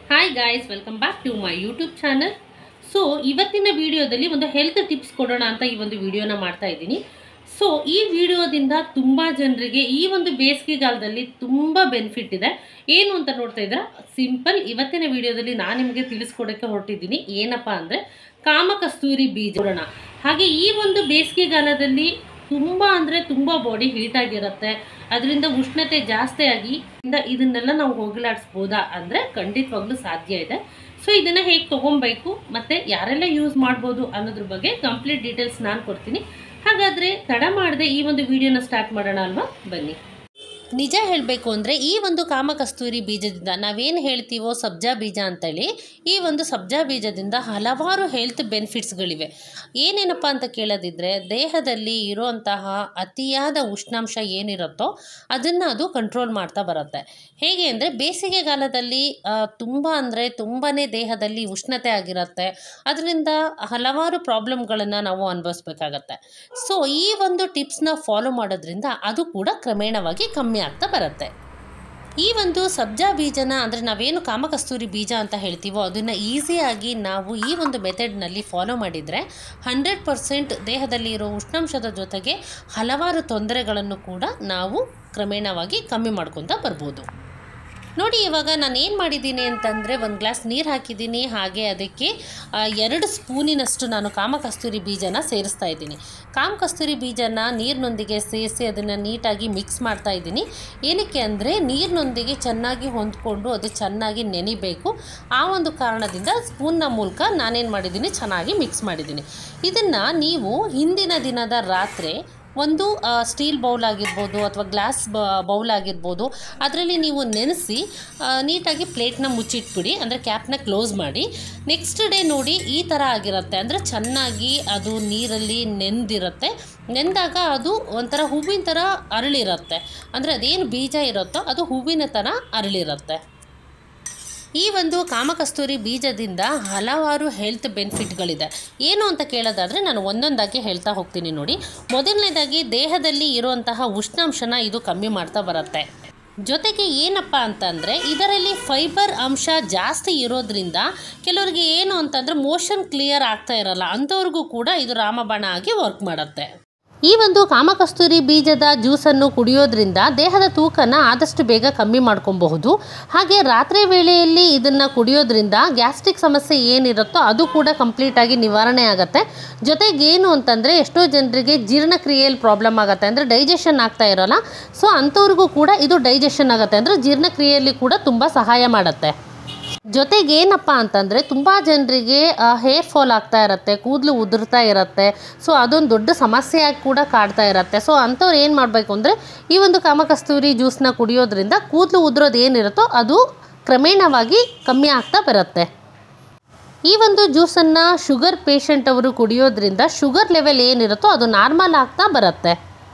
hi guys welcome back to my YouTube channel so ಇವತ್ತಿನ ವಿಡಿಯೋದಲ್ಲಿ ಒಂದು ಹೆಲ್ತ್ ಟಿಪ್ಸ್ ಕೊಡೋಣ ಅಂತ ಈ ಒಂದು ವಿಡಿಯೋನ ಮಾಡ್ತಾ ಇದ್ದೀನಿ ಸೊ ಈ ವಿಡಿಯೋದಿಂದ ತುಂಬ ಜನರಿಗೆ ಈ ಒಂದು ಬೇಸಿಗೆಗಾಲದಲ್ಲಿ ತುಂಬ ಬೆನಿಫಿಟ್ ಇದೆ ಏನು ಅಂತ ನೋಡ್ತಾ ಇದ್ದೀರಾ ಸಿಂಪಲ್ ಇವತ್ತಿನ ವಿಡಿಯೋದಲ್ಲಿ ನಾನು ನಿಮಗೆ ತಿಳಿಸ್ಕೊಡೋಕ್ಕೆ ಹೊರಟಿದ್ದೀನಿ ಏನಪ್ಪ ಅಂದರೆ ಕಾಮಕಸ್ತೂರಿ ಬೀಜ ಕೊಡೋಣ ಹಾಗೆ ಈ ಒಂದು ಬೇಸಿಗೆಗಾಲದಲ್ಲಿ ತುಂಬ ಅಂದರೆ ತುಂಬ ಬಾಡಿ ಹೀಟ್ ಆಗಿರುತ್ತೆ ಅದರಿಂದ ಉಷ್ಣತೆ ಜಾಸ್ತಿ ಆಗಿ ಇಂದ- ಇದನ್ನೆಲ್ಲ ನಾವು ಹೋಗಲಾಡಿಸ್ಬೋದಾ ಅಂದರೆ ಖಂಡಿತವಾಗ್ಲೂ ಸಾಧ್ಯ ಇದೆ ಸೊ ಇದನ್ನು ಹೇಗೆ ತೊಗೊಬೇಕು ಮತ್ತು ಯಾರೆಲ್ಲ ಯೂಸ್ ಮಾಡ್ಬೋದು ಅನ್ನೋದ್ರ ಬಗ್ಗೆ ಕಂಪ್ಲೀಟ್ ಡೀಟೇಲ್ಸ್ ನಾನು ಕೊಡ್ತೀನಿ ಹಾಗಾದರೆ ತಡ ಮಾಡದೆ ಈ ಒಂದು ವಿಡಿಯೋನ ಸ್ಟಾರ್ಟ್ ಮಾಡೋಣ ಅಲ್ವಾ ಬನ್ನಿ ನಿಜ ಹೇಳಬೇಕು ಅಂದರೆ ಈ ಒಂದು ಕಾಮಕಸ್ತೂರಿ ಬೀಜದಿಂದ ನಾವೇನು ಹೇಳ್ತೀವೋ ಸಬ್ಜಾ ಬೀಜ ಅಂತೇಳಿ ಈ ಒಂದು ಸಬ್ಜಾ ಬೀಜದಿಂದ ಹಲವಾರು ಹೆಲ್ತ್ ಬೆನಿಫಿಟ್ಸ್ಗಳಿವೆ ಏನೇನಪ್ಪ ಅಂತ ಕೇಳೋದಿದ್ರೆ ದೇಹದಲ್ಲಿ ಇರುವಂತಹ ಅತಿಯಾದ ಉಷ್ಣಾಂಶ ಏನಿರುತ್ತೋ ಅದನ್ನು ಅದು ಕಂಟ್ರೋಲ್ ಮಾಡ್ತಾ ಬರುತ್ತೆ ಹೇಗೆ ಅಂದರೆ ಬೇಸಿಗೆಗಾಲದಲ್ಲಿ ತುಂಬ ಅಂದರೆ ತುಂಬಾ ದೇಹದಲ್ಲಿ ಉಷ್ಣತೆ ಆಗಿರುತ್ತೆ ಅದರಿಂದ ಹಲವಾರು ಪ್ರಾಬ್ಲಮ್ಗಳನ್ನು ನಾವು ಅನುಭವಿಸ್ಬೇಕಾಗತ್ತೆ ಸೊ ಈ ಒಂದು ಟಿಪ್ಸ್ನ ಫಾಲೋ ಮಾಡೋದ್ರಿಂದ ಅದು ಕೂಡ ಕ್ರಮೇಣವಾಗಿ ಕಮ್ಮಿ ಆಗ್ತಾ ಬರುತ್ತೆ ಈ ಒಂದು ಸಬ್ಜಾ ಬೀಜನ ಅಂದರೆ ನಾವೇನು ಕಾಮಕಸ್ತೂರಿ ಬೀಜ ಅಂತ ಹೇಳ್ತೀವೋ ಅದನ್ನು ಈಸಿಯಾಗಿ ನಾವು ಈ ಒಂದು ಮೆಥಡ್ನಲ್ಲಿ ಫಾಲೋ ಮಾಡಿದರೆ ಹಂಡ್ರೆಡ್ ಪರ್ಸೆಂಟ್ ದೇಹದಲ್ಲಿ ಇರೋ ಉಷ್ಣಾಂಶದ ಜೊತೆಗೆ ಹಲವಾರು ತೊಂದರೆಗಳನ್ನು ಕೂಡ ನಾವು ಕ್ರಮೇಣವಾಗಿ ಕಮ್ಮಿ ಮಾಡ್ಕೊತಾ ಬರ್ಬೋದು ನೋಡಿ ಇವಾಗ ನಾನು ಏನು ಮಾಡಿದ್ದೀನಿ ಅಂತಂದರೆ ಒಂದು ಗ್ಲಾಸ್ ನೀರು ಹಾಕಿದ್ದೀನಿ ಹಾಗೆ ಅದಕ್ಕೆ ಆ, ಎರಡು ಸ್ಪೂನಿನಷ್ಟು ನಾನು ಕಾಮಕಸ್ತೂರಿ ಬೀಜನ ಸೇರಿಸ್ತಾ ಇದ್ದೀನಿ ಕಾಮಕಸ್ತೂರಿ ಬೀಜನ ನೀರಿನೊಂದಿಗೆ ಸೇರಿಸಿ ಅದನ್ನು ನೀಟಾಗಿ ಮಿಕ್ಸ್ ಮಾಡ್ತಾ ಇದ್ದೀನಿ ಏನಕ್ಕೆ ಅಂದರೆ ನೀರಿನೊಂದಿಗೆ ಚೆನ್ನಾಗಿ ಹೊಂದ್ಕೊಂಡು ಅದು ಚೆನ್ನಾಗಿ ನೆನಿಬೇಕು ಆ ಒಂದು ಕಾರಣದಿಂದ ಸ್ಪೂನ್ನ ಮೂಲಕ ನಾನೇನು ಮಾಡಿದ್ದೀನಿ ಚೆನ್ನಾಗಿ ಮಿಕ್ಸ್ ಮಾಡಿದ್ದೀನಿ ಇದನ್ನು ನೀವು ಹಿಂದಿನ ದಿನದ ರಾತ್ರಿ ಒಂದು ಆ, ಸ್ಟೀಲ್ ಬೌಲ್ ಆಗಿರ್ಬೋದು ಅಥವಾ ಗ್ಲಾಸ್ ಬ ಬೌಲ್ ಆಗಿರ್ಬೋದು ಅದರಲ್ಲಿ ನೀವು ನೆನೆಸಿ ಆ, ನೀಟಾಗಿ ಪ್ಲೇಟ್ನ ಮುಚ್ಚಿಟ್ಬಿಡಿ ಅಂದರೆ ಕ್ಯಾಪ್ನ ಕ್ಲೋಸ್ ಮಾಡಿ ನೆಕ್ಸ್ಟ್ ಡೇ ನೋಡಿ ಈ ಥರ ಆಗಿರುತ್ತೆ ಅಂದರೆ ಚೆನ್ನಾಗಿ ಅದು ನೀರಲ್ಲಿ ನೆಂದಿರುತ್ತೆ ನೆಂದಾಗ ಅದು ಒಂಥರ ಹೂವಿನ ಥರ ಅರಳಿರುತ್ತೆ ಅಂದರೆ ಅದೇನು ಬೀಜ ಇರುತ್ತೋ ಅದು ಹೂವಿನ ಥರ ಅರಳಿರುತ್ತೆ ಈ ಒಂದು ಕಾಮಕಸ್ತೂರಿ ಬೀಜದಿಂದ ಹಲವಾರು ಹೆಲ್ತ್ ಬೆನಿಫಿಟ್ಗಳಿದೆ ಏನು ಅಂತ ಕೇಳೋದಾದರೆ ನಾನು ಒಂದೊಂದಾಗಿ ಹೇಳ್ತಾ ಹೋಗ್ತೀನಿ ನೋಡಿ ಮೊದಲನೇದಾಗಿ ದೇಹದಲ್ಲಿ ಇರುವಂತಹ ಉಷ್ಣಾಂಶನ ಇದು ಕಮ್ಮಿ ಮಾಡ್ತಾ ಬರುತ್ತೆ ಜೊತೆಗೆ ಏನಪ್ಪ ಅಂತಂದರೆ ಇದರಲ್ಲಿ ಫೈಬರ್ ಅಂಶ ಜಾಸ್ತಿ ಇರೋದ್ರಿಂದ ಕೆಲವರಿಗೆ ಏನು ಅಂತಂದರೆ ಮೋಷನ್ ಕ್ಲಿಯರ್ ಆಗ್ತಾ ಇರಲ್ಲ ಅಂಥವ್ರಿಗೂ ಕೂಡ ಇದು ರಾಮಬಾಣ ಆಗಿ ವರ್ಕ್ ಮಾಡುತ್ತೆ ಈ ಒಂದು ಕಾಮಕಸ್ತೂರಿ ಬೀಜದ ಜ್ಯೂಸನ್ನು ಕುಡಿಯೋದ್ರಿಂದ ದೇಹದ ತೂಕನ ಆದಷ್ಟು ಬೇಗ ಕಮ್ಮಿ ಮಾಡ್ಕೊಬಹುದು ಹಾಗೆ ರಾತ್ರಿ ವೇಳೆಯಲ್ಲಿ ಇದನ್ನು ಕುಡಿಯೋದ್ರಿಂದ ಗ್ಯಾಸ್ಟ್ರಿಕ್ ಸಮಸ್ಯೆ ಏನಿರುತ್ತೋ ಅದು ಕೂಡ ಕಂಪ್ಲೀಟಾಗಿ ನಿವಾರಣೆ ಆಗುತ್ತೆ ಜೊತೆಗೆ ಏನು ಅಂತಂದರೆ ಎಷ್ಟೋ ಜನರಿಗೆ ಜೀರ್ಣಕ್ರಿಯೆಯಲ್ಲಿ ಪ್ರಾಬ್ಲಮ್ ಆಗುತ್ತೆ ಅಂದರೆ ಡೈಜೆಷನ್ ಆಗ್ತಾ ಇರೋಲ್ಲ ಸೊ ಅಂಥವ್ರಿಗೂ ಕೂಡ ಇದು ಡೈಜೆಷನ್ ಆಗುತ್ತೆ ಅಂದರೆ ಜೀರ್ಣಕ್ರಿಯೆಯಲ್ಲಿ ಕೂಡ ತುಂಬ ಸಹಾಯ ಮಾಡುತ್ತೆ ಜೊತೆಗೆ ಏನಪ್ಪ ಅಂತಂದರೆ ತುಂಬ ಜನರಿಗೆ ಹೇರ್ ಫಾಲ್ ಆಗ್ತಾ ಇರುತ್ತೆ ಕೂದಲು ಉದುರ್ತಾ ಇರುತ್ತೆ ಸೊ ಅದೊಂದು ದೊಡ್ಡ ಸಮಸ್ಯೆಯಾಗಿ ಕೂಡ ಕಾಡ್ತಾ ಇರುತ್ತೆ ಸೊ ಅಂಥವ್ರು ಏನು ಮಾಡಬೇಕು ಅಂದರೆ ಈ ಒಂದು ಕಾಮಕಸ್ತೂರಿ ಜ್ಯೂಸ್ನ ಕುಡಿಯೋದ್ರಿಂದ ಕೂದಲು ಉದುರೋದು ಏನಿರುತ್ತೋ ಅದು ಕ್ರಮೇಣವಾಗಿ ಕಮ್ಮಿ ಆಗ್ತಾ ಬರುತ್ತೆ ಈ ಒಂದು ಜ್ಯೂಸನ್ನು ಶುಗರ್ ಪೇಷಂಟ್ ಅವರು ಕುಡಿಯೋದ್ರಿಂದ ಶುಗರ್ ಲೆವೆಲ್ ಏನಿರುತ್ತೋ ಅದು ನಾರ್ಮಲ್ ಆಗ್ತಾ ಬರುತ್ತೆ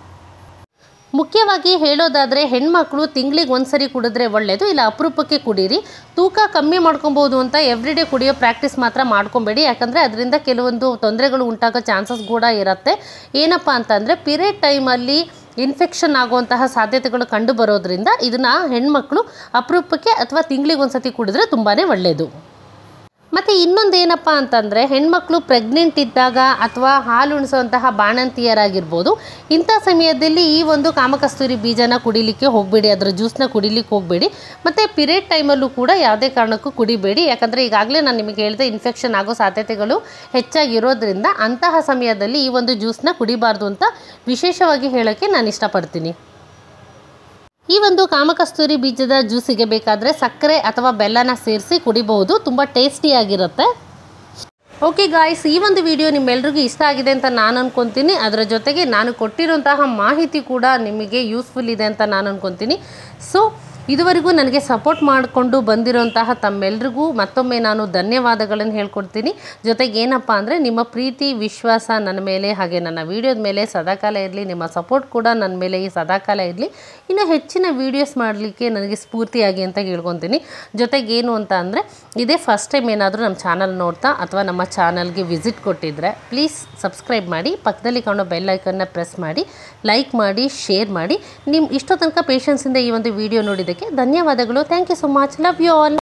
ಮುಖ್ಯವಾಗಿ ಹೇಳೋದಾದರೆ ಹೆಣ್ಮಕ್ಳು ತಿಂಗಳಿಗೆ ಒಂದ್ಸರಿ ಕುಡಿದ್ರೆ ಒಳ್ಳೆಯದು ಇಲ್ಲ ಅಪರೂಪಕ್ಕೆ ಕುಡೀರಿ ತೂಕ ಕಮ್ಮಿ ಮಾಡ್ಕೊಬೋದು ಅಂತ ಎವ್ರಿಡೇ ಕುಡಿಯೋ ಪ್ರಾಕ್ಟೀಸ್ ಮಾತ್ರ ಮಾಡ್ಕೊಬೇಡಿ ಯಾಕಂದರೆ ಅದರಿಂದ ಕೆಲವೊಂದು ತೊಂದರೆಗಳು ಉಂಟಾಗೋ ಚಾನ್ಸಸ್ ಕೂಡ ಇರುತ್ತೆ ಏನಪ್ಪ ಅಂತಂದರೆ ಪಿರಿಯಡ್ ಟೈಮಲ್ಲಿ ಇನ್ಫೆಕ್ಷನ್ ಆಗುವಂತಹ ಸಾಧ್ಯತೆಗಳು ಕಂಡು ಬರೋದ್ರಿಂದ ಇದನ್ನು ಹೆಣ್ಮಕ್ಳು ಅಪರೂಪಕ್ಕೆ ಅಥವಾ ತಿಂಗಳಿಗೆ ಒಂದ್ಸತಿ ಕುಡಿದ್ರೆ ತುಂಬಾ ಒಳ್ಳೆಯದು ಮತ್ತು ಇನ್ನೊಂದು ಏನಪ್ಪ ಅಂತಂದರೆ ಹೆಣ್ಮಕ್ಳು ಪ್ರೆಗ್ನೆಂಟ್ ಇದ್ದಾಗ ಅಥವಾ ಹಾಲು ಉಣಿಸುವಂತಹ ಬಾಣಂತಿಯರಾಗಿರ್ಬೋದು ಇಂಥ ಸಮಯದಲ್ಲಿ ಈ ಒಂದು ಕಾಮಕಸ್ತೂರಿ ಬೀಜನ ಕುಡಿಲಿಕ್ಕೆ ಹೋಗಬೇಡಿ ಅದರ ಜ್ಯೂಸ್ನ ಕುಡಿಲಿಕ್ಕೆ ಹೋಗಬೇಡಿ ಮತ್ತು ಪಿರಿಯಡ್ ಟೈಮಲ್ಲೂ ಕೂಡ ಯಾವುದೇ ಕಾರಣಕ್ಕೂ ಕುಡಿಬೇಡಿ ಯಾಕಂದರೆ ಈಗಾಗಲೇ ನಾನು ನಿಮಗೆ ಹೇಳಿದೆ ಇನ್ಫೆಕ್ಷನ್ ಆಗೋ ಸಾಧ್ಯತೆಗಳು ಹೆಚ್ಚಾಗಿರೋದ್ರಿಂದ ಅಂತಹ ಸಮಯದಲ್ಲಿ ಈ ಒಂದು ಜ್ಯೂಸ್ನ ಕುಡಿಬಾರ್ದು ಅಂತ ವಿಶೇಷವಾಗಿ ಹೇಳೋಕ್ಕೆ ನಾನು ಇಷ್ಟಪಡ್ತೀನಿ ಈ ಒಂದು ಕಾಮಕಸ್ತೂರಿ ಬೀಜದ ಜ್ಯೂಸಿಗೆ ಬೇಕಾದರೆ ಸಕ್ಕರೆ ಅಥವಾ ಬೆಲ್ಲನ ಸೇರಿಸಿ ಕುಡಿಬಹುದು ತುಂಬ ಟೇಸ್ಟಿಯಾಗಿರುತ್ತೆ ಓಕೆ ಗಾಯ್ಸ್ ಈ ಒಂದು ವಿಡಿಯೋ ನಿಮ್ಮೆಲ್ರಿಗೂ ಇಷ್ಟ ಆಗಿದೆ ಅಂತ ನಾನು ಅನ್ಕೊತೀನಿ ಅದರ ಜೊತೆಗೆ ನಾನು ಕೊಟ್ಟಿರುವಂತಹ ಮಾಹಿತಿ ಕೂಡ ನಿಮಗೆ ಯೂಸ್ಫುಲ್ ಇದೆ ಅಂತ ನಾನು ಅನ್ಕೊತೀನಿ ಸೊ ಇದುವರೆಗೂ ನನಗೆ ಸಪೋರ್ಟ್ ಮಾಡಿಕೊಂಡು ಬಂದಿರೋಂತಹ ತಮ್ಮೆಲ್ರಿಗೂ ಮತ್ತೊಮ್ಮೆ ನಾನು ಧನ್ಯವಾದಗಳನ್ನು ಹೇಳ್ಕೊಡ್ತೀನಿ ಜೊತೆಗೆ ಏನಪ್ಪ ಅಂದರೆ ನಿಮ್ಮ ಪ್ರೀತಿ ವಿಶ್ವಾಸ ನನ್ನ ಮೇಲೆ ಹಾಗೆ ನನ್ನ ವೀಡಿಯೋದ ಮೇಲೆ ಸದಾಕಾಲ ಇರಲಿ ನಿಮ್ಮ ಸಪೋರ್ಟ್ ಕೂಡ ನನ್ನ ಮೇಲೆ ಈ ಸದಾಕಾಲ ಇರಲಿ ಇನ್ನು ಹೆಚ್ಚಿನ ವೀಡಿಯೋಸ್ ಮಾಡಲಿಕ್ಕೆ ನನಗೆ ಸ್ಫೂರ್ತಿಯಾಗಿ ಅಂತ ಕೇಳ್ಕೊತೀನಿ ಜೊತೆಗೆ ಏನು ಅಂತ ಅಂದರೆ ಇದೇ ಫಸ್ಟ್ ಟೈಮ್ ಏನಾದರೂ ನಮ್ಮ ಚಾನಲ್ ನೋಡ್ತಾ ಅಥವಾ ನಮ್ಮ ಚಾನಲ್ಗೆ ವಿಸಿಟ್ ಕೊಟ್ಟಿದ್ದರೆ ಪ್ಲೀಸ್ ಸಬ್ಸ್ಕ್ರೈಬ್ ಮಾಡಿ ಪಕ್ಕದಲ್ಲಿ ಕಾಣೋ ಬೆಲ್ ಐಕನ್ನ ಪ್ರೆಸ್ ಮಾಡಿ ಲೈಕ್ ಮಾಡಿ ಶೇರ್ ಮಾಡಿ ನಿಮ್ಮ ಇಷ್ಟೋ ತನಕ ಪೇಷನ್ಸಿಂದ ಈ ಒಂದು ವಿಡಿಯೋ ನೋಡಿದ್ದಕ್ಕೆ ಧನ್ಯವಾದಗಳು thank you so much love you all